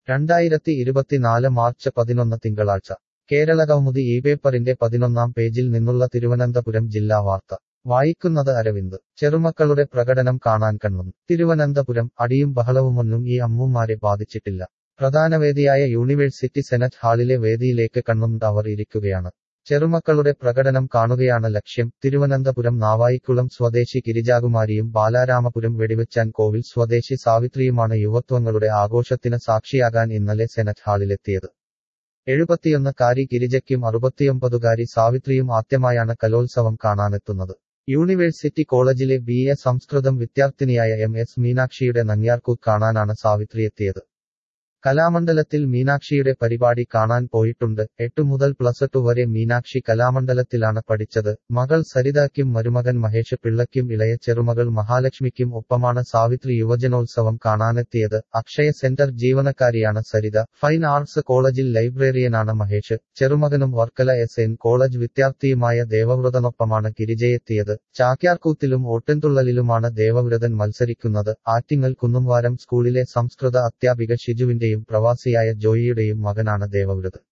രണ്ടായിരത്തി ഇരുപത്തിനാല് മാർച്ച് പതിനൊന്ന് തിങ്കളാഴ്ച കേരള കൗമുദി ഈ പേപ്പറിന്റെ പതിനൊന്നാം പേജിൽ നിന്നുള്ള തിരുവനന്തപുരം ജില്ലാ വാർത്ത വായിക്കുന്നത് അരവിന്ദ് ചെറുമക്കളുടെ പ്രകടനം കാണാൻ കണ്ണും തിരുവനന്തപുരം അടിയും ബഹളവുമൊന്നും ഈ അമ്മൂമാരെ ബാധിച്ചിട്ടില്ല പ്രധാന വേദിയായ യൂണിവേഴ്സിറ്റി സെനറ്റ് ഹാളിലെ വേദിയിലേക്ക് കണ്ണും അവർ ഇരിക്കുകയാണ് ചെറുമക്കളുടെ പ്രകടനം കാണുകയാണ് ലക്ഷ്യം തിരുവനന്തപുരം നാവായിക്കുളം സ്വദേശി ഗിരിജാകുമാരിയും ബാലാരാമപുരം വെടിവെച്ചാൻ കോവിൽ സ്വദേശി സാവിത്രിയുമാണ് യുവത്വങ്ങളുടെ ആഘോഷത്തിന് സാക്ഷിയാകാൻ ഇന്നലെ സെനറ്റ് ഹാളിലെത്തിയത് എഴുപത്തിയൊന്നുകാരി ഗിരിജയ്ക്കും അറുപത്തിയൊമ്പതുകാരി സാവിത്രിയും ആദ്യമായാണ് കലോത്സവം കാണാനെത്തുന്നത് യൂണിവേഴ്സിറ്റി കോളേജിലെ ബി എ സംസ്കൃതം വിദ്യാർത്ഥിനിയായ എം എസ് മീനാക്ഷിയുടെ നങ്ങ്യാർകൂത്ത് കാണാനാണ് സാവിത്രി എത്തിയത് കലാമണ്ഡലത്തിൽ മീനാക്ഷിയുടെ പരിപാടി കാണാൻ പോയിട്ടുണ്ട് എട്ടു മുതൽ പ്ലസ് ടു വരെ മീനാക്ഷി കലാമണ്ഡലത്തിലാണ് പഠിച്ചത് മകൾ സരിതയ്ക്കും മരുമകൻ മഹേഷ് പിള്ളയ്ക്കും ഇളയ ചെറുമകൾ മഹാലക്ഷ്മിക്കും ഒപ്പമാണ് സാവിത്രി യുവജനോത്സവം കാണാനെത്തിയത് അക്ഷയ സെന്റർ ജീവനക്കാരിയാണ് സരിത ഫൈൻ ആർട്സ് കോളേജിൽ ലൈബ്രറിയനാണ് മഹേഷ് ചെറുമകനും വർക്കല എസ് എൻ കോളേജ് വിദ്യാർത്ഥിയുമായ ദേവവ്രതനൊപ്പമാണ് ഗിരിജയെത്തിയത് ചാക്യാർകൂത്തിലും ഓട്ടൻതുള്ളലിലുമാണ് ദേവവ്രതൻ മത്സരിക്കുന്നത് ആറ്റിങ്ങൽ കുന്നുംവാരം സ്കൂളിലെ സംസ്കൃത അധ്യാപിക ഷിജുവിന്റെയും പ്രവാസിയായ ജോയിയുടെയും മകനാണ് ദേവവ്രത്